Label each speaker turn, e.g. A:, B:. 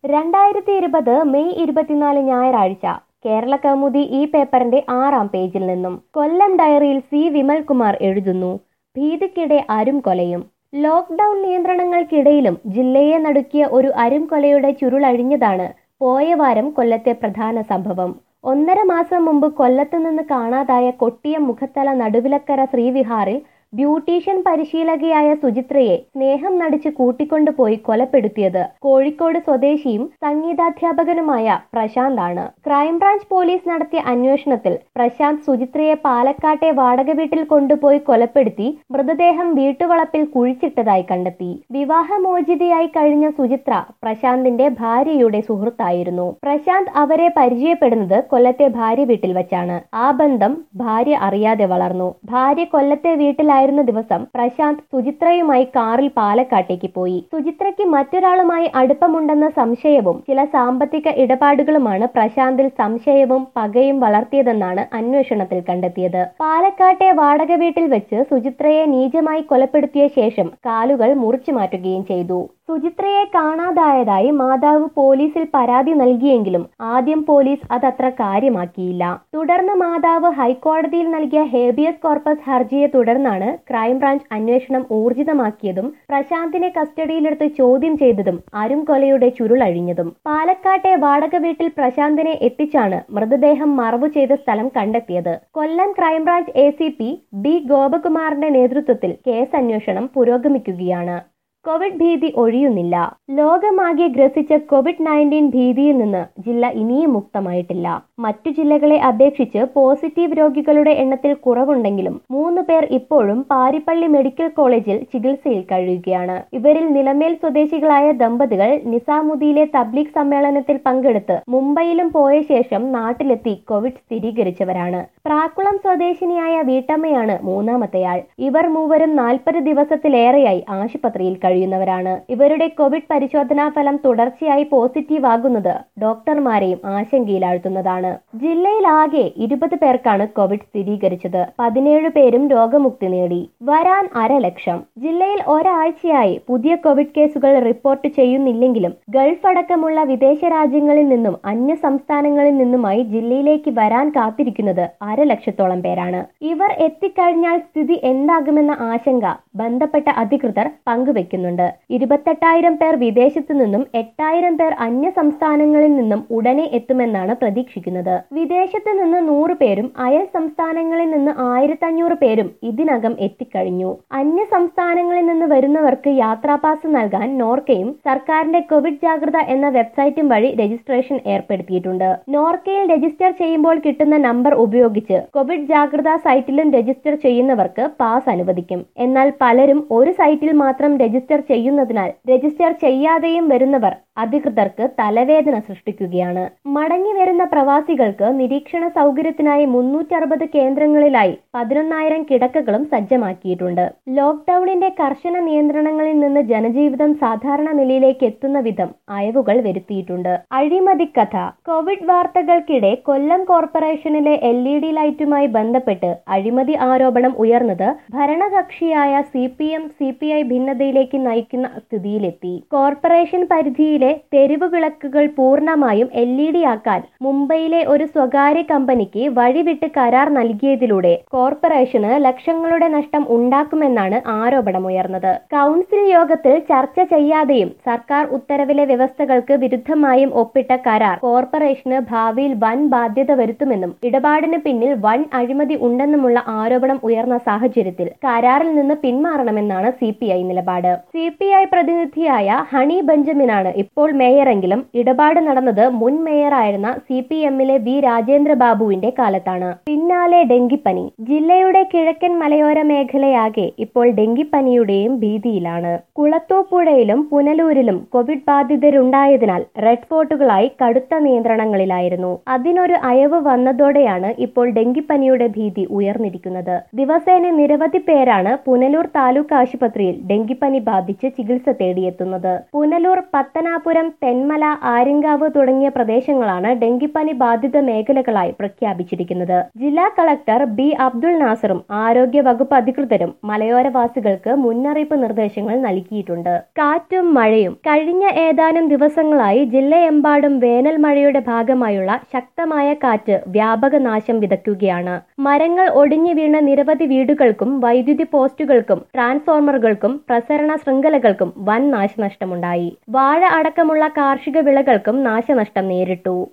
A: രണ്ടായിരത്തി ഇരുപത് മെയ് ഇരുപത്തിനാല് ഞായറാഴ്ച കേരള കൗമുദി ഈ പേപ്പറിന്റെ ആറാം പേജിൽ നിന്നും കൊല്ലം ഡയറിയിൽ സി വിമൽകുമാർ എഴുതുന്നു ഭീതിക്കിടെ അരും കൊലയും ലോക്ക്ഡൌൺ നിയന്ത്രണങ്ങൾക്കിടയിലും ജില്ലയെ നടുക്കിയ ഒരു അരും കൊലയുടെ ചുരുളഴിഞ്ഞതാണ് പോയ വാരം കൊല്ലത്തെ പ്രധാന സംഭവം ഒന്നര മാസം മുമ്പ് കൊല്ലത്ത് നിന്ന് കാണാതായ കൊട്ടിയം മുഖത്തല നടുവിലക്കര ശ്രീവിഹാറിൽ ബ്യൂട്ടീഷ്യൻ പരിശീലകയായ സുചിത്രയെ സ്നേഹം നടിച്ച് കൂട്ടിക്കൊണ്ടുപോയി കൊലപ്പെടുത്തിയത് കോഴിക്കോട് സ്വദേശിയും സംഗീതാധ്യാപകനുമായ പ്രശാന്താണ് ക്രൈംബ്രാഞ്ച് പോലീസ് നടത്തിയ അന്വേഷണത്തിൽ പ്രശാന്ത് സുചിത്രയെ പാലക്കാട്ടെ വാടക വീട്ടിൽ കൊണ്ടുപോയി കൊലപ്പെടുത്തി മൃതദേഹം വീട്ടുവളപ്പിൽ കുഴിച്ചിട്ടതായി കണ്ടെത്തി വിവാഹമോചിതയായി കഴിഞ്ഞ സുചിത്ര പ്രശാന്തിന്റെ ഭാര്യയുടെ സുഹൃത്തായിരുന്നു പ്രശാന്ത് അവരെ പരിചയപ്പെടുന്നത് കൊല്ലത്തെ ഭാര്യ വീട്ടിൽ വെച്ചാണ് ആ ബന്ധം ഭാര്യ അറിയാതെ വളർന്നു ഭാര്യ കൊല്ലത്തെ വീട്ടിലായിരുന്ന ദിവസം പ്രശാന്ത് സുചിത്രയുമായി കാറിൽ പാലക്കാട്ടേക്ക് പോയി സുചിത്രയ്ക്ക് മറ്റൊരാളുമായി അടുപ്പമുണ്ടെന്ന സംശയവും ചില സാമ്പത്തിക ഇടപാടുകളുമാണ് പ്രശാന്തിൽ സംശയവും പകയും വളർത്തിയതെന്നാണ് അന്വേഷണത്തിൽ കണ്ടെത്തിയത് പാലക്കാട്ടെ വാടക വീട്ടിൽ വെച്ച് സുചിത്രയെ നീചമായി കൊലപ്പെടുത്തിയ ശേഷം കാലുകൾ മുറിച്ചു മാറ്റുകയും ചെയ്തു സുചിത്രയെ കാണാതായതായി മാതാവ് പോലീസിൽ പരാതി നൽകിയെങ്കിലും ആദ്യം പോലീസ് അതത്ര കാര്യമാക്കിയില്ല തുടർന്ന് മാതാവ് ഹൈക്കോടതിയിൽ നൽകിയ ഹേബിയസ് കോർപ്പസ് ഹർജിയെ തുടർന്നാണ് ക്രൈംബ്രാഞ്ച് അന്വേഷണം ഊർജിതമാക്കിയതും പ്രശാന്തിനെ കസ്റ്റഡിയിലെടുത്ത് ചോദ്യം ചെയ്തതും അരും കൊലയുടെ ചുരുളഴിഞ്ഞതും പാലക്കാട്ടെ വാടക വീട്ടിൽ പ്രശാന്തിനെ എത്തിച്ചാണ് മൃതദേഹം മറവു ചെയ്ത സ്ഥലം കണ്ടെത്തിയത് Kollam crime branch A C P B ഗോപകുമാറിന്റെ നേതൃത്വത്തിൽ കേസ് അന്വേഷണം പുരോഗമിക്കുകയാണ് കോവിഡ് ഭീതി ഒഴിയുന്നില്ല ലോകമാകെ ഗ്രസിച്ച കോവിഡ് നയൻറ്റീൻ ഭീതിയിൽ നിന്ന് ജില്ല ഇനിയും മുക്തമായിട്ടില്ല മറ്റു ജില്ലകളെ അപേക്ഷിച്ച് പോസിറ്റീവ് രോഗികളുടെ എണ്ണത്തിൽ കുറവുണ്ടെങ്കിലും മൂന്ന് പേർ ഇപ്പോഴും പാരിപ്പള്ളി മെഡിക്കൽ കോളേജിൽ ചികിത്സയിൽ കഴിയുകയാണ് ഇവരിൽ നിലമേൽ സ്വദേശികളായ ദമ്പതികൾ നിസാമുദ്ദീലെ തബ്ലീഗ് സമ്മേളനത്തിൽ പങ്കെടുത്ത് മുംബൈയിലും പോയ ശേഷം നാട്ടിലെത്തി കോവിഡ് സ്ഥിരീകരിച്ചവരാണ് പ്രാക്കുളം സ്വദേശിനിയായ വീട്ടമ്മയാണ് മൂന്നാമത്തെയാൾ ഇവർ മൂവരും നാൽപ്പത് ദിവസത്തിലേറെയായി ആശുപത്രിയിൽ കഴിയുന്നവരാണ് ഇവരുടെ കോവിഡ് പരിശോധനാ ഫലം തുടർച്ചയായി പോസിറ്റീവ് ആകുന്നത് ഡോക്ടർമാരെയും ആശങ്കയിലാഴ്ത്തുന്നതാണ് ജില്ലയിലാകെ ഇരുപത് പേർക്കാണ് കോവിഡ് സ്ഥിരീകരിച്ചത് പതിനേഴ് പേരും രോഗമുക്തി നേടി വരാൻ അരലക്ഷം ജില്ലയിൽ ഒരാഴ്ചയായി പുതിയ കോവിഡ് കേസുകൾ റിപ്പോർട്ട് ചെയ്യുന്നില്ലെങ്കിലും ഗൾഫ് അടക്കമുള്ള വിദേശ രാജ്യങ്ങളിൽ നിന്നും അന്യ സംസ്ഥാനങ്ങളിൽ നിന്നുമായി ജില്ലയിലേക്ക് വരാൻ കാത്തിരിക്കുന്നത് അരലക്ഷത്തോളം പേരാണ് ഇവർ എത്തിക്കഴിഞ്ഞാൽ സ്ഥിതി എന്താകുമെന്ന ആശങ്ക ബന്ധപ്പെട്ട അധികൃതർ പങ്കുവെക്കുന്നുണ്ട് ഇരുപത്തെട്ടായിരം പേർ വിദേശത്തു നിന്നും എട്ടായിരം പേർ അന്യ സംസ്ഥാനങ്ങളിൽ നിന്നും ഉടനെ എത്തുമെന്നാണ് പ്രതീക്ഷിക്കുന്നത് വിദേശത്ത് നിന്ന് നൂറ് പേരും അയൽ സംസ്ഥാനങ്ങളിൽ നിന്ന് ആയിരത്തഞ്ഞൂറ് പേരും ഇതിനകം എത്തിക്കഴിഞ്ഞു അന്യ സംസ്ഥാനങ്ങളിൽ നിന്ന് വരുന്നവർക്ക് യാത്രാപാസ് നൽകാൻ നോർക്കയും സർക്കാരിന്റെ കോവിഡ് ജാഗ്രത എന്ന വെബ്സൈറ്റും വഴി രജിസ്ട്രേഷൻ ഏർപ്പെടുത്തിയിട്ടുണ്ട് നോർക്കയിൽ രജിസ്റ്റർ ചെയ്യുമ്പോൾ കിട്ടുന്ന നമ്പർ ഉപയോഗിച്ച് കോവിഡ് ജാഗ്രത സൈറ്റിലും രജിസ്റ്റർ ചെയ്യുന്നവർക്ക് പാസ് അനുവദിക്കും എന്നാൽ പലരും ഒരു സൈറ്റിൽ മാത്രം രജിസ്റ്റർ ചെയ്യുന്നതിനാൽ രജിസ്റ്റർ ചെയ്യാതെയും വരുന്നവർ അധികൃതർക്ക് തലവേദന സൃഷ്ടിക്കുകയാണ് മടങ്ങി വരുന്ന പ്രവാസികൾക്ക് നിരീക്ഷണ സൗകര്യത്തിനായി മുന്നൂറ്ററുപത് കേന്ദ്രങ്ങളിലായി പതിനൊന്നായിരം കിടക്കകളും സജ്ജമാക്കിയിട്ടുണ്ട് ലോക്ക്ഡൌണിന്റെ കർശന നിയന്ത്രണങ്ങളിൽ നിന്ന് ജനജീവിതം സാധാരണ നിലയിലേക്ക് എത്തുന്ന വിധം അയവുകൾ വരുത്തിയിട്ടുണ്ട് അഴിമതിക്കഥ കോവിഡ് വാർത്തകൾക്കിടെ കൊല്ലം കോർപ്പറേഷനിലെ എൽ ഇ ഡി ലൈറ്റുമായി ബന്ധപ്പെട്ട് അഴിമതി ആരോപണം ഉയർന്നത് ഭരണകക്ഷിയായ C P M C P I ഭിന്നതയിലേക്ക് നയിക്കുന്ന സ്ഥിതിയിലെത്തി കോർപ്പറേഷൻ പരിധിയിലെ തെരുവ് വിളക്കുകൾ പൂർണ്ണമായും എൽ ഇ ഡി ആക്കാൻ മുംബൈയിലെ ഒരു സ്വകാര്യ കമ്പനിക്ക് വഴിവിട്ട് കരാർ നൽകിയതിലൂടെ കോർപ്പറേഷന് ലക്ഷങ്ങളുടെ നഷ്ടം ഉണ്ടാക്കുമെന്നാണ് ആരോപണമുയർന്നത് കൗൺസിൽ യോഗത്തിൽ ചർച്ച ചെയ്യാതെയും സർക്കാർ ഉത്തരവിലെ വ്യവസ്ഥകൾക്ക് വിരുദ്ധമായും ഒപ്പിട്ട കരാർ കോർപ്പറേഷന് ഭാവിയിൽ വൻ ബാധ്യത വരുത്തുമെന്നും ഇടപാടിന് പിന്നിൽ വൻ അഴിമതി ഉണ്ടെന്നുമുള്ള ആരോപണം ഉയർന്ന സാഹചര്യത്തിൽ കരാറിൽ നിന്ന് പിന്മാറണമെന്നാണ് സി പി ഐ നിലപാട് സി പി ഐ പ്രതിനിധിയായ ഹണി ബെഞ്ചമിനാണ് ഇപ്പോൾ മേയറെങ്കിലും ഇടപാട് നടന്നത് മുൻ മേയറായിരുന്ന സി പി എമ്മിലെ വി രാജേന്ദ്ര ബാബുവിന്റെ കാലത്താണ് പിന്നാലെ ഡെങ്കിപ്പനി ജില്ലയുടെ കിഴക്കൻ മലയോര മേഖലയാകെ ഇപ്പോൾ ഡെങ്കിപ്പനിയുടെയും ഭീതിയിലാണ് കുളത്തൂപ്പുഴയിലും പുനലൂരിലും കോവിഡ് ബാധിതരുണ്ടായതിനാൽ റെഡ് ഫോർട്ടുകളായി കടുത്ത നിയന്ത്രണങ്ങളിലായിരുന്നു അതിനൊരു അയവ് വന്നതോടെയാണ് ഇപ്പോൾ ഡെങ്കിപ്പനിയുടെ ഭീതി ഉയർന്നിരിക്കുന്നത് ദിവസേന നിരവധി പേരാണ് പുനലൂർ താലൂക്ക് ആശുപത്രിയിൽ ഡെങ്കിപ്പനി ബാധിച്ച് ചികിത്സ തേടിയെത്തുന്നത് പുനലൂർ പത്തനാപുരം തെന്മല ആര്യങ്കാവ് തുടങ്ങിയ പ്രദേശങ്ങളാണ് ഡെങ്കിപ്പനി ബാധിത മേഖലകളായി പ്രഖ്യാപിച്ചിരിക്കുന്നത് ജില്ലാ കളക്ടർ ബി അബ്ദുൾ നാസറും ആരോഗ്യ വകുപ്പ് അധികൃതരും മലയോരവാസികൾക്ക് മുന്നറിയിപ്പ് നിർദ്ദേശങ്ങൾ നൽകിയിട്ടുണ്ട് കാറ്റും മഴയും കഴിഞ്ഞ ഏതാനും ദിവസങ്ങളായി ജില്ലയെമ്പാടും വേനൽ മഴയുടെ ഭാഗമായുള്ള ശക്തമായ കാറ്റ് വ്യാപക നാശം വിതയ്ക്കുകയാണ് മരങ്ങൾ ഒടിഞ്ഞു വീണ നിരവധി വീടുകൾക്കും വൈദ്യുതി പോസ്റ്റുകൾക്കും ട്രാൻസ്ഫോർമറുകൾക്കും പ്രസരണ ശൃംഖലകൾക്കും വൻ നാശനഷ്ടമുണ്ടായി വാഴ അടക്കമുള്ള കാർഷിക വിളകൾക്കും നാശനഷ്ടം നേരിട്ടു